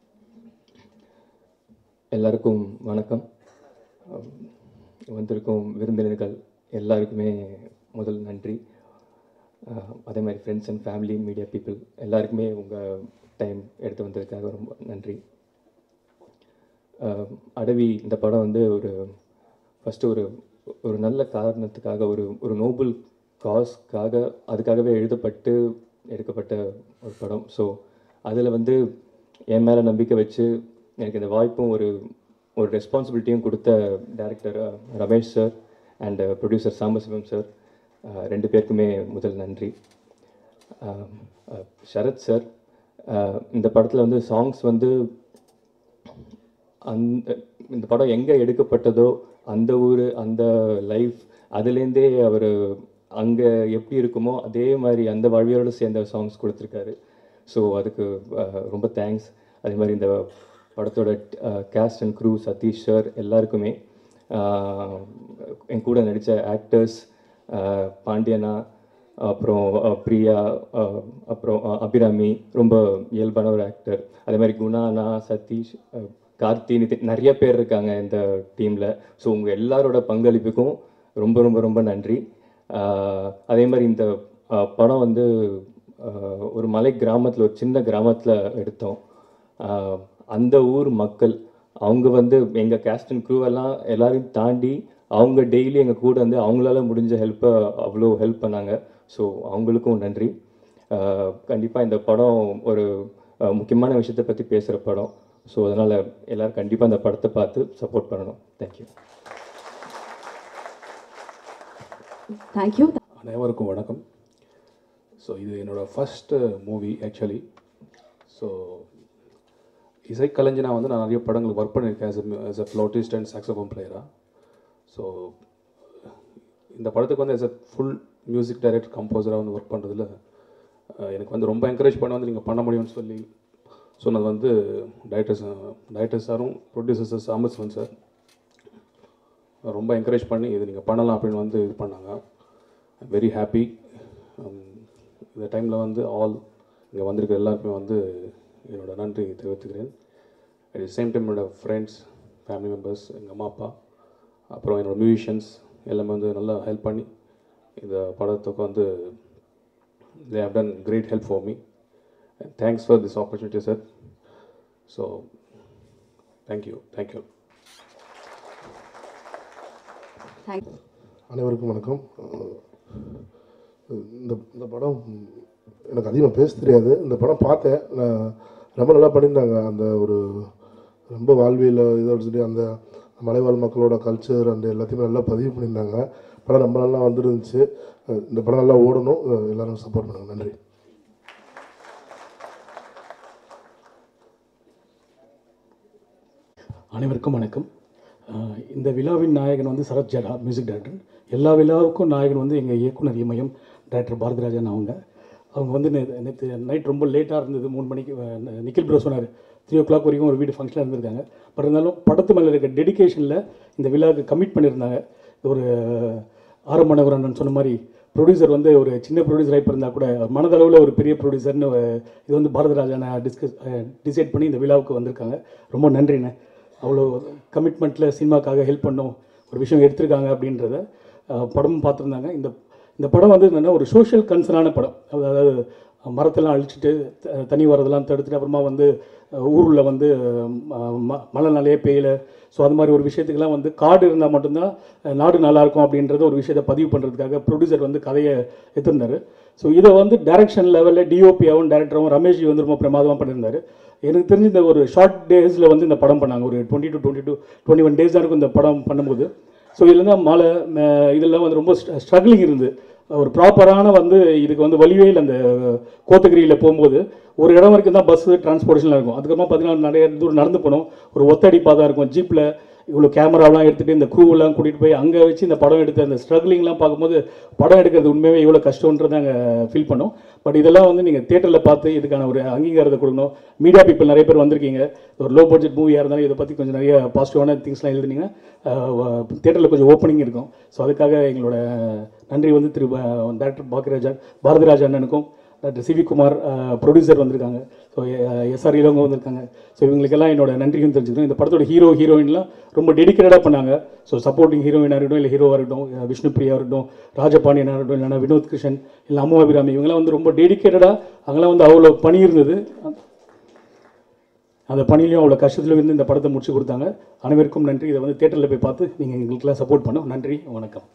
எல்லாருக்கும் வணக்கம் அம், வந்திருக்கும் விருந்தினர்கள் எல்லாருக்குமே முதல் நன்றி அஹ், அதே மாதிரி friends and family media people எல்லாருக்குமே உங்கள் டைம் எடுத்து வந்ததுக்காக ரொம்ப நன்றி அஹ், அடவி இந்த படம் வந்து ஒரு ஃபஸ்ட்டு ஒரு ஒரு நல்ல காரணத்துக்காக ஒரு ஒரு நோபல் காஸ்க்காக அதுக்காகவே எழுதப்பட்டு எடுக்கப்பட்ட ஒரு படம் ஸோ அதில் வந்து என் மேலே நம்பிக்கை வச்சு எனக்கு இந்த வாய்ப்பும் ஒரு ஒரு ரெஸ்பான்சிபிலிட்டியும் கொடுத்த director Ramesh sir and producer Sambasivam sir ரெண்டு பேருக்குமே முதல் நன்றி அஹ், அஹ், சரத் சார் அஹ், இந்த படத்தில் வந்து சாங்ஸ் வந்து அந்த இந்த படம் எங்கே எடுக்கப்பட்டதோ அந்த ஊர் அந்த லைஃப் அதுலேருந்தே அவர் அங்கே எப்படி இருக்குமோ அதே மாதிரி அந்த வாழ்வியலோடு சேர்ந்த சாங்ஸ் கொடுத்துருக்காரு ஸோ அதுக்கு அஹ், ரொம்ப தேங்க்ஸ் அதே மாதிரி இந்த படத்தோட cast and crew Sathish sir எல்லாருக்குமே அஹ், என் கூட நடித்த ஆக்டர்ஸ் பாண்டியனா அப்புறம் அஹ், பிரியா அஹ், அப்புறம் அஹ், அபிராமி ரொம்ப இயல்பான ஒரு ஆக்டர் அதே மாதிரி குணானா சதீஷ் அஹ், கார்த்தி நிதின் நிறைய பேர் இருக்காங்க இந்த டீமில் ஸோ உங்கள் எல்லாரோட பங்களிப்புக்கும் ரொம்ப ரொம்ப ரொம்ப நன்றி அஹ், அதே மாதிரி இந்த அஹ், படம் வந்து அஹ், ஒரு மலை கிராமத்தில் ஒரு சின்ன கிராமத்தில் எடுத்தோம் அஹ், அந்த ஊர் மக்கள் அவங்க வந்து எங்கள் கேஸ்ட் அண்ட் க்ரூ எல்லாம் எல்லாரையும் தாண்டி அவங்க டெய்லி எங்கள் கூட வந்து அவங்களால முடிஞ்ச ஹெல்ப்பை அவ்வளோ ஹெல்ப் பண்ணாங்க ஸோ அவங்களுக்கும் நன்றி கண்டிப்பாக இந்த படம் ஒரு அஹ், முக்கியமான விஷயத்தை பற்றி பேசுகிற படம் ஸோ அதனால் எல்லோரும் கண்டிப்பாக இந்த படத்தை பார்த்து சப்போர்ட் பண்ணணும் தேங்க்யூ தேங்க்யூ அனைவருக்கும் வணக்கம் ஸோ இது என்னோடய ஃபஸ்ட்டு மூவி ஆக்சுவலி ஸோ இசைக்கலைஞனா வந்து நான் நிறைய படங்களுக்கு ஒர்க் பண்ணியிருக்கேன் as a as a flautist and saxophone பிளேயராக ஸோ இந்த படத்துக்கு வந்து as a full music director கம்போசராக வந்து ஒர்க் பண்ணுறதுல எனக்கு வந்து ரொம்ப என்கரேஜ் பண்ண வந்து நீங்கள் பண்ண முடியும்னு சொல்லி சொன்னது வந்து டைரக்டர் டைரக்டர் சாரும் ப்ரொடியூசர் சார் சாம்பஸ்வன் சார் ரொம்ப என்கரேஜ் பண்ணி இது நீங்கள் பண்ணலாம் அப்படின்னு வந்து இது பண்ணாங்க வெரி ஹாப்பி இந்த டைமில் வந்து ஆல் இங்கே வந்திருக்க எல்லாருக்குமே வந்து என்னோட நன்றி தெரிவித்துக்கிறேன் அட் தி சேம் டைம் என்னோட ஃப்ரெண்ட்ஸ் ஃபேமிலி மெம்பர்ஸ் எங்கள் அம்மா அப்பா அப்புறம் என்னோட மியூசிஷியன்ஸ் எல்லாமே வந்து நல்லா ஹெல்ப் பண்ணி இந்த படத்துக்கு வந்து they have done great help for me thanks for this opportunity sir so thank you thank you thank அனைவருக்கும் வணக்கம் இந்த இந்த படம் எனக்கு அதிகமாக பேச தெரியாது இந்த படம் பார்த்தேன் நான் ரொம்ப நல்லா பண்ணியிருந்தாங்க அந்த ஒரு ரொம்ப வாழ்வியல் இதோட சொல்லி அந்த மலைவாழ் மக்களோட கல்ச்சர் அந்த எல்லாத்தையுமே நல்லா பதிவு பண்ணியிருந்தாங்க படம் ரொம்ப நல்லா வந்துருந்துச்சு இந்த படம் நல்லா ஓடணும் எல்லாரும் சப்போர்ட் பண்ணுங்க நன்றி அனைவருக்கும் வணக்கம் அஹ் இந்த விழாவின் நாயகன் வந்து சரத் ஜடா மியூசிக் டைரக்டர் எல்லா விழாவுக்கும் நாயகன் வந்து எங்கள் இயக்குனர் இமயம் டைரக்டர் பாரதிராஜன் அவங்க அவங்க வந்து நேற்று நைட் ரொம்ப லேட்டாக இருந்தது மூணு மணிக்கு அஹ், ந- நிக்கில் ப்ரோ சொன்னார் த்ரீ ஓ கிளாக் வரைக்கும் ஒரு வீடு ஃபங்க்ஷனாக இருந்திருக்காங்க பட் இருந்தாலும் படத்து மேலே இருக்க டெடிகேஷனில் இந்த விழாவுக்கு கமிட் பண்ணியிருந்தாங்க ஒரு ஆரம்ப மனோகரன் சொன்ன மாதிரி ப்ரொடியூசர் வந்து ஒரு சின்ன ப்ரொடியூசராக இப்போ இருந்தால் கூட மனதளவில் ஒரு பெரிய ப்ரொடியூசர்னு இது வந்து பாரதிராஜனை டிஸ்கஸ் டிசைட் பண்ணி இந்த விழாவுக்கு வந்திருக்காங்க ரொம்ப நன்றிண்ணே அவ்வளோ கமிட்மெண்ட்டில் சினிமாக்காக ஹெல்ப் பண்ணோம் ஒரு விஷயம் எடுத்திருக்காங்க அப்படின்றத அஹ், படமும் பார்த்துருந்தாங்க இந்த இந்த படம் வந்து என்னென்னா ஒரு சோஷியல் கன்சர்னான படம் அதாவது மரத்தெல்லாம் அழிச்சிட்டு த- தண்ணி வரதெல்லாம் தடுத்துட்டு அப்புறமா வந்து அஹ், ஊருல வந்து அஹ், ம மழை நாளையே பெய்யல ஸோ அது மாதிரி ஒரு விஷயத்துக்கெல்லாம் வந்து காடு இருந்தால் மட்டும்தான் அஹ், நாடு நல்லாயிருக்கும் அப்படின்றத ஒரு விஷயத்தை பதிவு பண்ணுறதுக்காக ப்ரொடியூசர் வந்து கதையை எடுத்திருந்தாரு ஸோ இதை வந்து டைரக்ஷன் லெவலில் டிஓபியாவும் டேரக்டரும் ரமேஷ்ஜி வந்து ரொம்ப பிரமாதமாக பண்ணியிருந்தாரு எனக்கு தெரிஞ்சு இந்த ஒரு ஷார்ட் டேஸில் வந்து இந்த படம் பண்ணாங்க ஒரு twenty to twenty two twenty one days தான் இருக்கும் இந்த படம் பண்ணும்போது ஸோ இதில் தான் மழை ம- இதெல்லாம் வந்து ரொம்ப ஸ்ட்ரகிளிங் இருந்து ஒரு ப்ராப்பரான வந்து இதுக்கு வந்து வழியே இல்லை அந்த கோத்தகிரியில் போகும்போது ஒரு இடம் வரைக்கும் தான் பஸ்ஸு டிரான்ஸ்போர்ட்டேஷனில் இருக்கும் அதுக்கப்புறமா பார்த்தீங்கன்னா நிறைய தூரம் நடந்து போனோம் ஒரு ஒத்தடி பாதை இருக்கும் ஜீப்பில் இவ்வளோ கேமராலாம் எடுத்துகிட்டு இந்த க்ரூவெல்லாம் கூட்டிகிட்டு போய் அங்கே வச்சு இந்த படம் எடுத்து அந்த ஸ்ட்ரகிளிங்லாம் பார்க்கும்போது படம் எடுக்கிறது உண்மையாகவே இவ்வளோ கஷ்டன்றதை நாங்கள் ஃபீல் பண்ணோம் பட் இதெல்லாம் வந்து நீங்கள் தேட்டரில் பார்த்து இதுக்கான ஒரு அங்கீகாரத்தை கொடுக்கணும் மீடியா பீப்பிள் நிறைய பேர் வந்திருக்கீங்க ஒரு லோ பட்ஜெட் மூவியாக இருந்தாலும் இதை பற்றி கொஞ்சம் நிறைய பாசிட்டிவான திங்ஸ்லாம் எழுதுனீங்கன்னா தேட்டரில் கொஞ்சம் ஓப்பனிங் இருக்கும் ஸோ அதுக்காக எங்களோட நன்றி வந்து திரு டேரக்டர் பாக்கியராஜா பாரதிராஜா அண்ணனுக்கும் டாக்டர் சிவி குமார் ப்ரொடியூசர் வந்திருக்காங்க ஸோ எஸ்ஆர் இளவங்க வந்திருக்காங்க ஸோ இவங்களுக்கெல்லாம் என்னோட நன்றியும் தெரிஞ்சுக்கணும் இந்த படத்தோட ஹீரோ ஹீரோயின்லாம் ரொம்ப டெடிக்கேட்டடாக பண்ணாங்க ஸோ சப்போர்ட்டிங் ஹீரோயினாக இருக்கட்டும் இல்லை ஹீரோவாக இருக்கட்டும் அஹ் விஷ்ணுபிரியா இருக்கட்டும் ராஜபாண்டியனாக இருக்கட்டும் இல்லைனா வினோத் கிருஷ்ணன் இல்லை அம்மு அபிராமி இவங்கெல்லாம் வந்து ரொம்ப டெடிக்கேட்டடாக அங்கெல்லாம் வந்து அவ்வளோ பணி இருந்தது அந்த பணியிலையும் அவ்வளோ கஷ்டத்துலையும் இருந்து இந்த படத்தை முடிச்சு கொடுத்தாங்க அனைவருக்கும் நன்றி இதை வந்து தேட்டரில் போய் பார்த்து நீங்கள் எங்களுக்கெல்லாம் சப்போர்ட் பண்ணோம் நன்றி வணக்கம்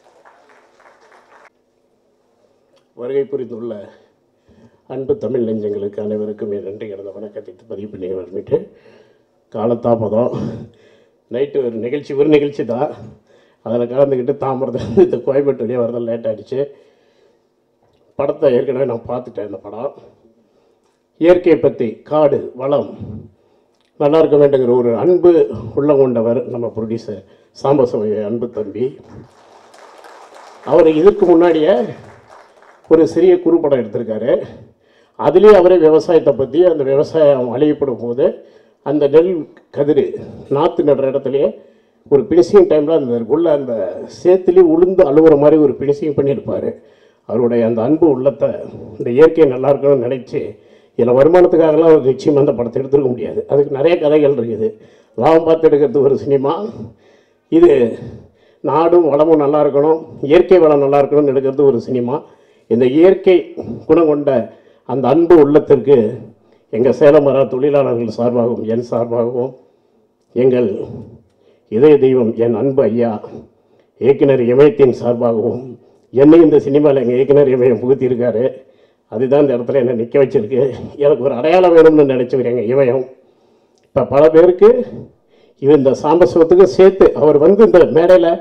வருகை புரிந்துள்ள அன்பு தமிழ் நெஞ்சங்களுக்கு அனைவருக்கும் என் நன்றி கடந்த வணக்கத்தை பதிவு பண்ணி வரமிட்டு காலத்தாமதம் நைட்டு ஒரு நிகழ்ச்சி ஒரு நிகழ்ச்சி தான் அதில் கலந்துக்கிட்டு தாமரத்தில் இந்த கோயம்பேட்டு வழியாக வரதான் லேட் ஆகிடுச்சு படத்தை ஏற்கனவே நான் பார்த்துட்டேன் இந்த படம் இயற்கையை பற்றி காடு வளம் நல்லா இருக்க வேண்டுங்கிற ஒரு அன்பு உள்ள கொண்டவர் நம்ம ப்ரொடியூசர் சாம்பசமய அன்பு தம்பி அவர் இதுக்கு முன்னாடியே ஒரு சிறிய குறுப்படம் எடுத்திருக்காரு அதுலேயும் அவரே விவசாயத்தை பற்றி அந்த விவசாயம் அழியப்படும் போது அந்த நெல் கதிர் நாற்று நடுற இடத்துலையே ஒரு பினிஷிங் டைமில் அந்த உள்ள அந்த சேத்துலேயே உளுந்து அழுகுற மாதிரி ஒரு பினிஷிங் பண்ணியிருப்பார் அவருடைய அந்த அன்பு உள்ளத்தை இந்த இயற்கை நல்லா இருக்கணும்னு நினச்சி இதில் வருமானத்துக்காகலாம் அவர் நிச்சயமாக அந்த படத்தை எடுத்துருக்க முடியாது அதுக்கு நிறைய கதைகள் இருக்குது லாபம் பார்த்து எடுக்கிறது ஒரு சினிமா இது நாடும் வளமும் நல்லா இருக்கணும் இயற்கை வளம் நல்லா இருக்கணும்னு எடுக்கிறது ஒரு சினிமா இந்த இயற்கை குணம் கொண்ட அந்த அன்பு உள்ளத்திற்கு எங்கள் சேலம் மர தொழிலாளர்கள் சார்பாகவும் என் சார்பாகவும் எங்கள் இதய தெய்வம் என் அன்பு ஐயா இயக்குனர் இமயத்தின் சார்பாகவும் என்னை இந்த சினிமாவில் எங்கள் இயக்குனர் இமயம் புகுத்தியிருக்காரு அதுதான் இந்த இடத்துல என்னை நிற்க வச்சிருக்கு எனக்கு ஒரு அடையாளம் வேணும்னு நினச்சவர் எங்கள் இமயம் இப்போ பல பேருக்கு இது இந்த சாம்பசிவத்துக்கும் சேர்த்து அவர் வந்து இந்த மேடையில்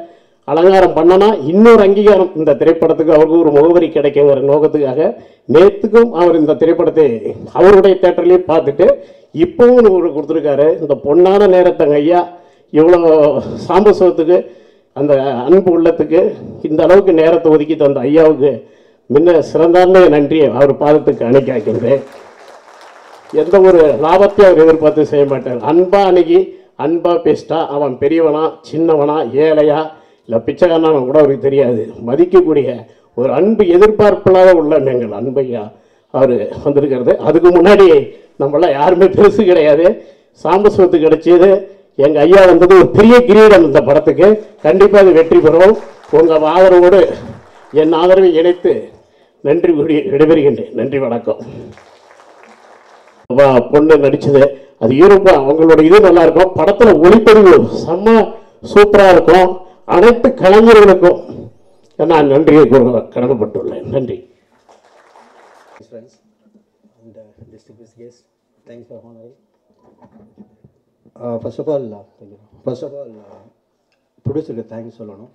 அலங்காரம் பண்ணனா இன்னொரு அங்கீகாரம் இந்த திரைப்படத்துக்கு அவருக்கு ஒரு முகவரி கிடைக்குங்கிற நோக்கத்துக்காக நேத்துக்கும் அவர் இந்த திரைப்படத்தை அவருடைய தேட்டர்லேயே பார்த்துட்டு இப்பவும் ஒரு கொடுத்துருக்காரு இந்த பொன்னான நேரத்தங்க ஐயா இவ்வளோ சாம்பசவத்துக்கு அந்த அன்பு உள்ளத்துக்கு இந்த அளவுக்கு நேரத்தை ஒதுக்கி தந்த ஐயாவுக்கு முன்ன சிறந்தார்ந்த நன்றியை அவர் பாதத்துக்கு அணைக்காக்கின்றேன் எந்த ஒரு லாபத்தையும் அவர் எதிர்பார்த்து செய்ய மாட்டார் அன்பா அன்னைக்கு அன்பா பேசிட்டா அவன் பெரியவனா சின்னவனா ஏழையா இல்லை பிச்சைக்காரனா கூட அவருக்கு தெரியாது மதிக்கக்கூடிய ஒரு அன்பு எதிர்பார்ப்பில்லாத உள்ள எங்கள் அன்பையா அவர் வந்திருக்கிறது அதுக்கு முன்னாடி நம்மளாம் யாருமே பெருசு கிடையாது சாம்பசுவத்து கிடைச்சது எங்கள் ஐயா வந்தது ஒரு பெரிய கிரீடம் இந்த படத்துக்கு கண்டிப்பாக அது வெற்றி பெறும் உங்கள் ஆதரவோடு என் ஆதரவை இணைத்து நன்றி கூறி விடைபெறுகின்றேன் நன்றி வணக்கம் வா- பொண்ணு நடிச்சது அது யூரோப்பா அவங்களோட இது நல்லா இருக்கும் படத்துல ஒளிப்பதிவு செம்ம சூப்பரா இருக்கும் அனைத்து கலைஞர்களுக்கும் நான் நன்றியை கூற கடமைப்பட்டுள்ளேன் நன்றி friends and uh, distinguished guests. Thanks for honoring. Uh, first of all, uh, thank you. First of all, uh, ப்ரொடியூசருக்கு தேங்க்ஸ் சொல்லணும்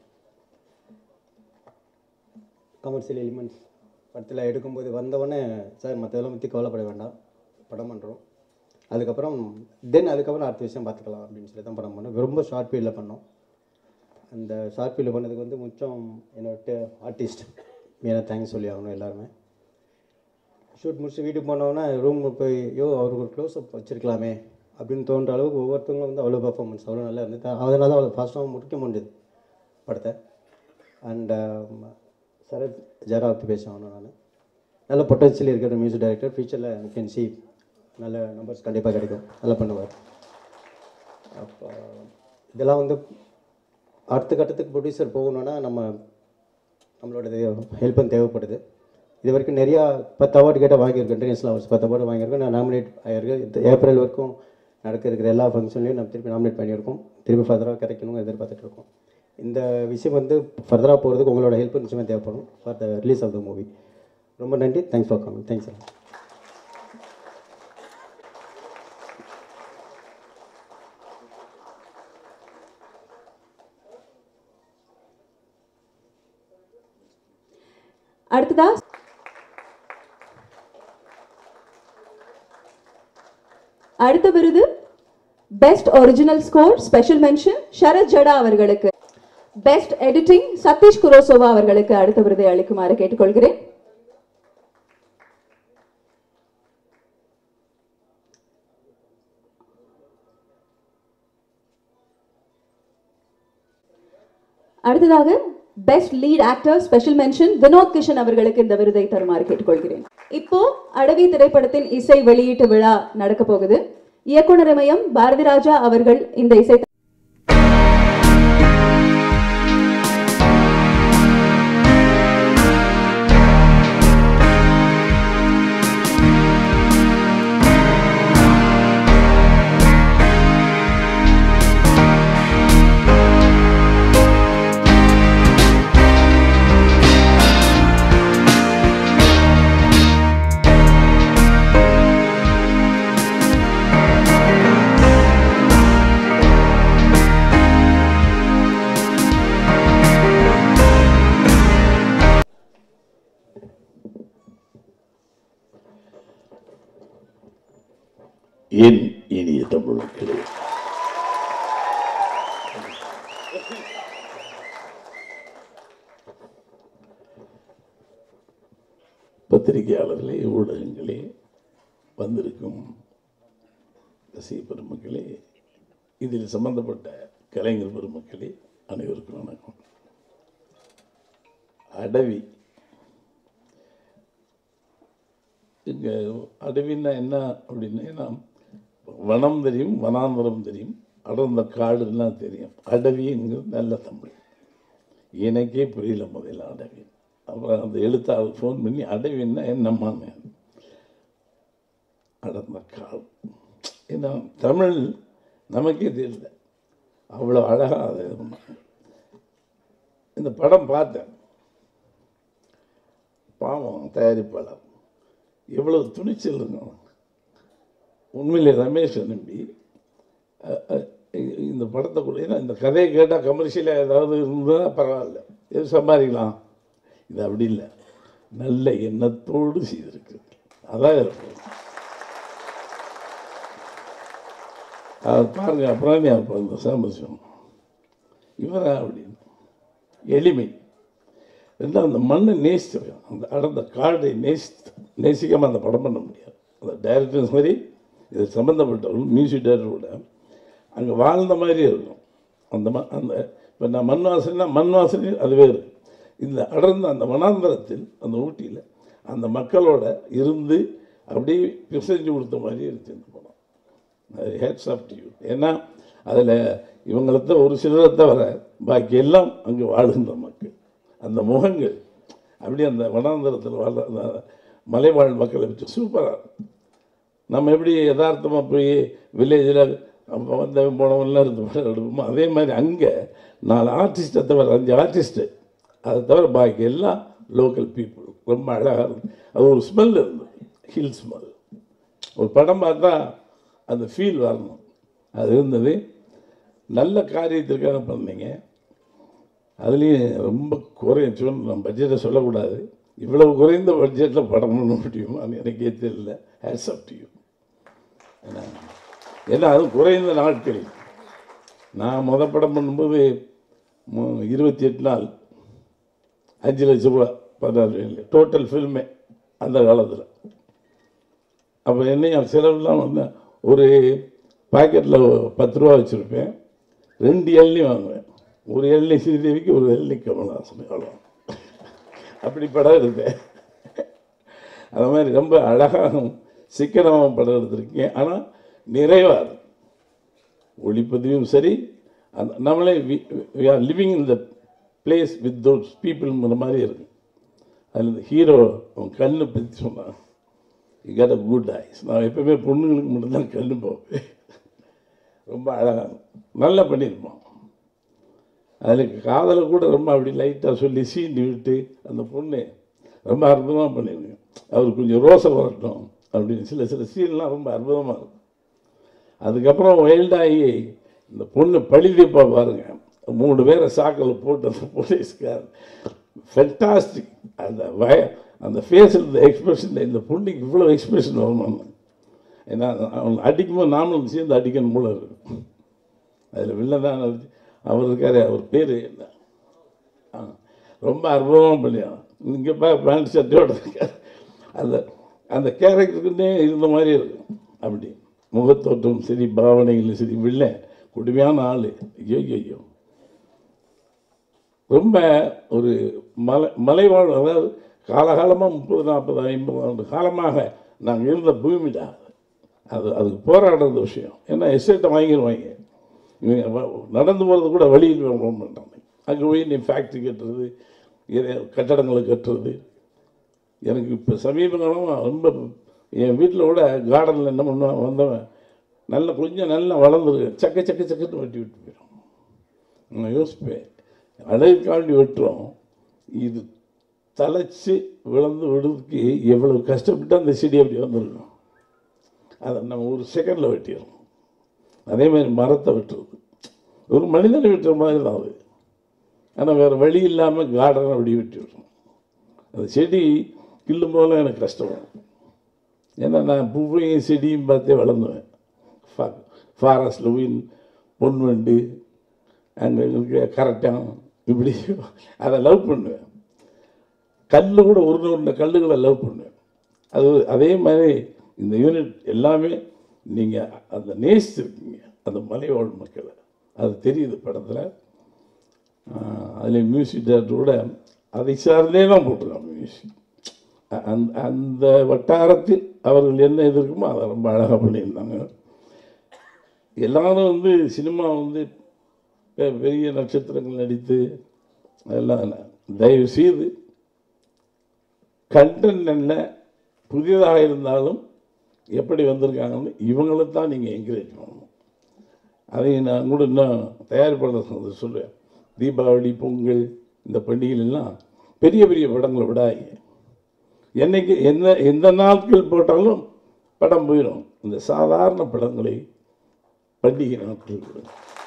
கமர்ஷியல் எலிமெண்ட்ஸ் படத்தில் எடுக்கும்போது வந்தவொடனே சார் மற்றதெல்லாம் பற்றி கவலைப்பட வேண்டாம் படம் பண்ணுறோம் அதுக்கப்புறம் தென் அதுக்கப்புறம் அடுத்த விஷயம் பார்த்துக்கலாம் அப்படின்னு சொல்லி தான் படம் பண்ணோம் ரொம்ப ஷார்ட் பீரியடில் பண்ணோம் அந்த ஷார்ட் பீரியட் பண்ணதுக்கு வந்து முச்சம் என்னோட ஆர்டிஸ்ட் மெயினாக தேங்க்ஸ் சொல்லி ஆகணும் எல்லாருமே ஷூட் முடிச்சு வீட்டுக்கு போனோன்னே ரூம் போய் யோ அவருக்கு ஒரு க்ளோஸ் அப் வச்சிருக்கலாமே அப்படின்னு தோன்ற அளவுக்கு ஒவ்வொருத்தவங்களும் வந்து அவ்வளோ பர்ஃபார்மன்ஸ் அவ்வளோ நல்லா இருந்தது அதனால தான் அவ்வளோ ஃபாஸ்ட்டாக முடிக்க முடிஞ்சது படத்தை அண்ட் சரத் ஜெரா பற்றி பேசணும் நான் நல்ல பொட்டன்ஷியல் இருக்கிற மியூசிக் டைரக்டர் ஃபியூச்சரில் கேன் சி நல்ல நம்பர்ஸ் கண்டிப்பாக கிடைக்கும் நல்லா பண்ணுவார் அப்போ இதெல்லாம் வந்து அடுத்த கட்டத்துக்கு ப்ரொடியூசர் போகணுன்னா நம்ம நம்மளோட ஹெல்ப்பும் தேவைப்படுது இது வரைக்கும் நிறையா பத்து அவார்டு கேட்டால் வாங்கியிருக்கேன் இன்டர்நேஷனல் அவார்ட்ஸ் பத்து அவார்டு வாங்கியிருக்கேன் நான் நாமினேட் ஆகியிருக்கேன் இந்த ஏப்ரல் வரைக்கும் நடக்க இருக்கிற எல்லா ஃபங்க்ஷன்லையும் நம்ம திருப்பி நாமினேட் பண்ணியிருக்கோம் திருப்பி ஃபர்தராக கிடைக்கணும் எதிர்பார்த்துட்டு இருக்கோம் இந்த விஷயம் வந்து ஃபர்தராக போகிறதுக்கு உங்களோட ஹெல்ப் நிச்சயமாக தேவைப்படும் for the release of the movie ரொம்ப நன்றி thanks for coming thanks sir அடுத்ததா அடுத்த விருது best original score special mention Sharath Jada அவர்களுக்கு பெஸ்ட் எடிட்டிங் சதீஷ் குரோசோவா அவர்களுக்கு அடுத்த விருதை அளிக்குமாறு கேட்டுக்கொள்கிறேன் அடுத்ததாக best lead actor special mention Vinod Kishan அவர்களுக்கு இந்த விருதை தருமாறு கேட்டுக்கொள்கிறேன் இப்போ அடவி திரைப்படத்தின் இசை வெளியீட்டு விழா நடக்க போகுது இயக்குனர் இமயம் பாரதி ராஜா அவர்கள் இந்த இசை என் இனிய தமிழ் மக்களே பத்திரிகையாளர்களே ஊடகங்களே வந்திருக்கும் ரசிக பெருமக்களே இதில் சம்பந்தப்பட்ட கலைஞர் பெருமக்களே அனைவருக்கும் வணக்கம் அடவி இங்கே அடவின்னா என்ன அப்படின்னா வனம் தெரியும் வனாந்தரம் தெரியும் அடர்ந்த காடுலாம் தெரியும் அடவிங்கிறது நல்ல தமிழ் எனக்கே புரியல முதல்ல அடவி அப்புறம் அந்த எழுத்தாளர் ஃபோன் பண்ணி அடவின்னா என்னம்மான்னு அடர்ந்த காடு ஏன்னா தமிழ் நமக்கே தெரியல அவ்வளோ அழகாக அது இது பண்ணாங்க. இந்த படம் பார்த்தேன் பாவம் தயாரிப்பாளர் எவ்வளவு துணிச்சல் இருக்கும் உண்மையிலே ரமேஷ் நம்பி அஹ், அஹ், இ- இந்த படத்தை கூட ஏன்னா இந்த கதையை கேட்டால் கமர்ஷியலாக ஏதாவது இருந்தால் பரவாயில்ல எது சம்பாதிக்கலாம் இது அப்படி இல்லை நல்ல எண்ணத்தோடு செய்திருக்கு அதான் இருக்கு அது பாருங்க அப்புறம் இருப்பார் இந்த சாம்பசியம் இவரா அப்படின்னு எளிமை ரெண்டாவது அந்த மண்ணை நேசித்து அந்த அடர்ந்த காடை நேசித்து நேசிக்காமல் அந்த படம் பண்ண முடியாது அந்த டைரக்டர்ஸ் மாதிரி இது சம்மந்தப்பட்டவர்கள் மியூசிக் டைரக்டரோட அங்கே வாழ்ந்த மாதிரி இருக்கும் அந்த ம அந்த இப்போ நான் மண் வாசனைனா மண் வாசனை அது வேறு இந்த அடர்ந்த அந்த வனாந்தரத்தில் அந்த ஊட்டியில் அந்த மக்களோட இருந்து அப்படியே பிசைஞ்சு கொடுத்த மாதிரி இருக்கு இந்த படம் அது ஹேட்ஸ் ஆஃப் யூ ஏன்னா அதில் இவங்களை ஒரு சிலரை தவிர பாக்கி எல்லாம் அங்கே வாழுகின்ற மக்கள் அந்த முகங்கள் அப்படியே அந்த வனாந்தரத்தில் வாழ்ற அந்த மலைவாழ் மக்களை வச்சு சூப்பராக நம்ம எப்படி யதார்த்தமாக போய் வில்லேஜில் அப்போ வந்த போனவங்களாம் இருந்து படம் எடுப்போமோ அதே மாதிரி அங்கே நாலு ஆர்டிஸ்ட்டை தவிர அஞ்சு ஆர்டிஸ்ட்டு அதை தவிர பாக்கி எல்லாம் லோக்கல் பீப்புள் ரொம்ப அழகாக இருந்து அது ஒரு ஸ்மெல் இருந்தது ஹில் ஸ்மெல் ஒரு படம் பார்த்தா அந்த ஃபீல் வரணும் அது இருந்தது நல்ல காரியத்திற்காக பண்ணீங்க அதுலேயும் ரொம்ப குறையும் சொல் நம்ம பட்ஜெட்டை சொல்லக்கூடாது இவ்வளவு குறைந்த பட்ஜெட்டில் படம் பண்ண முடியுமான்னு எனக்கே தெரியல ஹேட்ஸ் அப் டு யூ ஏன்னா ஏன்னா அது குறைந்த நாட்கள் நான் முத படம் பண்ணும்போது மு- இருபத்தி எட்டு நாள் அஞ்சு லட்ச ரூபா பதினாறு டோட்டல் ஃபில்மே அந்த காலத்தில் அப்போ என்னையும் செலவுலாம் வந்து ஒரு பாக்கெட்டில் பத்து ரூபா வச்சுருப்பேன் ரெண்டு எள்ளி வாங்குவேன் ஒரு எள்ளி ஸ்ரீதேவிக்கு ஒரு எள்ளி கமல்ஹாசன் அவ்வளோ அப்படி படம் எடுத்தேன் அது மாதிரி ரொம்ப அழகாகவும் சிக்கனமாக படம் எடுத்திருக்கேன் ஆனால் நிறைவாக இருக்கும் ஒளிப்பதிவும் சரி அந்த நம்மளே we are living in the place with those பீப்புள்ங்கிற மாதிரி இருக்கு அதில் இந்த ஹீரோ அவன் கண்ணை பற்றி சொன்னான் you got a good eyes நான் எப்பவுமே பொண்ணுங்களுக்கு மட்டும்தான் கண்ணு போவேன் ரொம்ப அழகாக நல்லா பண்ணியிருப்பான் அதில் காதலை கூட ரொம்ப அப்படி லைட்டாக சொல்லி சீண்டி விட்டு அந்த பொண்ணு ரொம்ப அற்புதமாக பண்ணியிருக்கேன் அவர் கொஞ்சம் ரோசை வரட்டும் அப்படின்னு சில சில சீன்லாம் ரொம்ப அற்புதமாக இருக்கும் அதுக்கப்புறம் வைல்டாகி இந்த பொண்ணு பழிதீப்பா பாருங்க மூணு பேரை சாக்கில் போட்டு அந்த போலீஸ்கார் ஃபென்டாஸ்டிக் அந்த வய அந்த ஃபேஸில் இந்த எக்ஸ்பிரஷன் இந்த பொண்ணுக்கு இவ்வளோ எக்ஸ்பிரஷன் வரணும் ஏன்னா அவன் அடிக்கும்போது நாமளும் சேர்ந்து அடிக்கணும் போல இருக்கு அதில் வில்லதான் அவர் இருக்காரு அவர் பேர் என்ன ஆ, ரொம்ப அற்புதமாக பண்ணியான் இங்கே பா பேண்ட் ஷர்ட்டோட இருக்கார் அந்த அந்த கேரக்டருக்குன்னே இருந்த மாதிரி இருக்கும் அப்படி முகத்தோட்டம் சரி பாவனைகள் சரி வில்ல கொடுமையான ஆள் ஐயோ ஐயோ ரொம்ப ஒரு மலை மலைவாழ் அதாவது காலகாலமாக முப்பது நாற்பது ஐம்பது ஆண்டு காலமாக நாங்கள் இருந்த பூமிடா அது அதுக்கு போராடுறது விஷயம் ஏன்னா எஸ்டேட்டை வாங்கிடுவாங்க இவங்க வ- நடந்து போகிறது கூட வழியில் போக மாட்டாங்க அங்கே போய் நீ ஃபேக்ட்ரி கட்டுறது இதை கட்டடங்களை கட்டுறது எனக்கு இப்போ சமீப காலமாக ரொம்ப என் வீட்டில் கூட கார்டனில் என்ன பண்ணுவான் வந்தவன் நல்ல கொஞ்சம் நல்லா வளர்ந்துருக்கு சக்க சக்க சக்கன்னு வெட்டி விட்டு போயிடும் நான் யோசிப்பேன் அழகுக்காண்டி வெட்டுறோம் இது தலைச்சு விழுந்து விடுறதுக்கு எவ்வளவு கஷ்டப்பட்டு அந்த செடி அப்படி வந்திருக்கும் அதை நம்ம ஒரு செகண்டில் வெட்டிடுறோம் அதே மாதிரி மரத்தை வெட்டுறது ஒரு மனிதனை வெட்டுற மாதிரி தான் அது ஆனால் வேறு வழி இல்லாமல் கார்டனை அப்படி வெட்டி விட்டுரும் அந்த செடி கிள்ளும் போதெல்லாம் எனக்கு கஷ்டம் வரும். ஏன்னா நான் பூவையும் செடியும் பார்த்தே வளர்ந்துவேன் ஃபா ஃபாரஸ்டில் போய் பொன்வண்டு அங்கே இருக்க கரெக்டாக இப்படி அதை லவ் பண்ணுவேன் கல் கூட ஒரு ஒரு கல்லுகளை லவ் பண்ணுவேன் அது அதே மாதிரி இந்த யூனிட் எல்லாமே நீங்கள் அந்த நேசிச்சிருக்கீங்க அந்த மலைவாழ் மக்களை அது தெரியுது படத்தில் அதில் மியூசிக் டேரக்டரோட அதை சார்ந்தே தான் போட்டிருக்காங்க மியூசிக் அந்த அந்த வட்டாரத்தில் அவர்கள் என்ன எதிர்க்குமோ அதை ரொம்ப அழகாக பண்ணியிருந்தாங்க எல்லாரும் வந்து சினிமா வந்து பெ- பெரிய நட்சத்திரங்கள் நடித்து அதெல்லாம் இல்ல. தயவு செய்து கண்டென்ட் என்ன புதியதாக இருந்தாலும் எப்படி வந்திருக்காங்கன்னு இவங்களை தான் நீங்கள் என்கரேஜ் பண்ணணும் அதை நான் கூட இன்னும் தயாரிப்பாளர் சொல்லுவேன் தீபாவளி பொங்கல் இந்த பண்டிகைலாம் பெரிய பெரிய படங்களை விடாதீங்க என்னைக்கு எந்த எந்த நாட்கள் போட்டாலும் படம் போயிடும் இந்த சாதாரண படங்களை பண்டிகை நாட்கள் கூட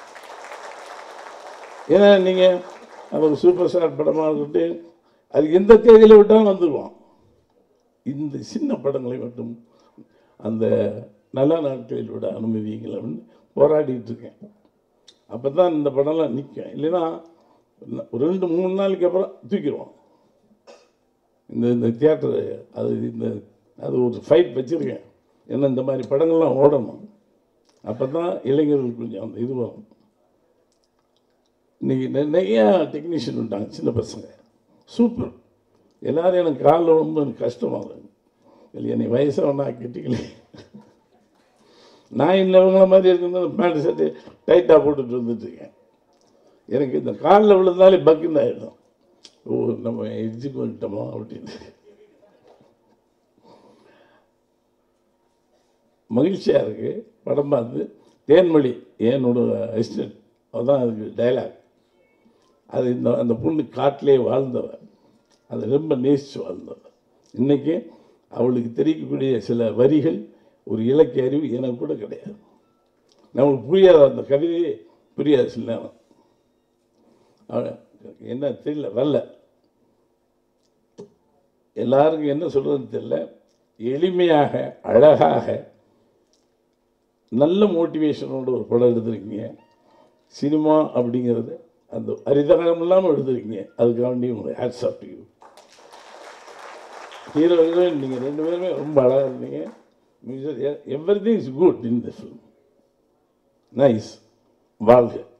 ஏன்னா நீங்கள் அவங்க சூப்பர் ஸ்டார் படமாக இருக்கட்டும் அது எந்த தேதியில் விட்டாலும் வந்துடுவான் இந்த சின்ன படங்களை மட்டும் அந்த நல்ல நாட்களில் விட அனுமதிங்கள் அப்படின்னு போராடிட்டு இருக்கேன் அப்போ தான் இந்த படம்லாம் நிற்கும் இல்லைன்னா ஒரு ரெண்டு மூணு நாளைக்கு அப்புறம் தூக்கிடுவோம் இந்த இந்த தியேட்டர் அது இந்த அது ஒரு ஃபைட் வச்சுருக்கேன் ஏன்னா இந்த மாதிரி படங்கள்லாம் ஓடணும் அப்போ தான் இளைஞர்களுக்கு கொஞ்சம் அந்த இது வரும் இன்றைக்கி நிறையா டெக்னீஷியன் விட்டாங்க சின்ன பசங்க சூப்பர் எல்லாரும் எனக்கு காலில் ரொம்ப எனக்கு கஷ்டமாக இருக்கு இல்லை என்னை வயசாக நான் கெட்டிக்கல நான் இன்னவங்கள மாதிரி இருக்கும்போது பேண்ட் ஷர்ட்டு டைட்டாக போட்டுட்டு வந்துட்டுருக்கேன் எனக்கு இந்த காலில் விழுந்தாலே பக்குன்னு ஆகிடும் ஓ நம்ம எட்ஜுக்கு வந்துட்டோமா அப்படின்னு மகிழ்ச்சியாக இருக்குது படம் பார்த்து தேன்மொழி என்னோட அசிஸ்டன்ட் அதுதான் அதுக்கு டைலாக் அது இந்த அந்த பொண்ணு காட்டிலே வாழ்ந்தவன் அது ரொம்ப நேசித்து வாழ்ந்தவன் இன்றைக்கி அவளுக்கு தெரியக்கூடிய சில வரிகள் ஒரு இலக்கிய அறிவு எனக்கு கூட கிடையாது நம்மளுக்கு புரியாத அந்த கவிதையே புரியாது சில நேரம் அவ- என்ன தெரியல வரல எல்லாருக்கும் என்ன சொல்கிறதுன்னு தெரியல எளிமையாக அழகாக நல்ல மோட்டிவேஷனோட ஒரு படம் எடுத்திருக்கீங்க சினிமா அப்படிங்கிறது அந்த அரிதகம் இல்லாமல் எடுத்திருக்கீங்க அதுக்காண்டி உங்களுக்கு hats off you hero heroine நீங்கள் ரெண்டு பேருமே ரொம்ப அழகாக இருந்தீங்க music everything is good in the film nice வாழ்க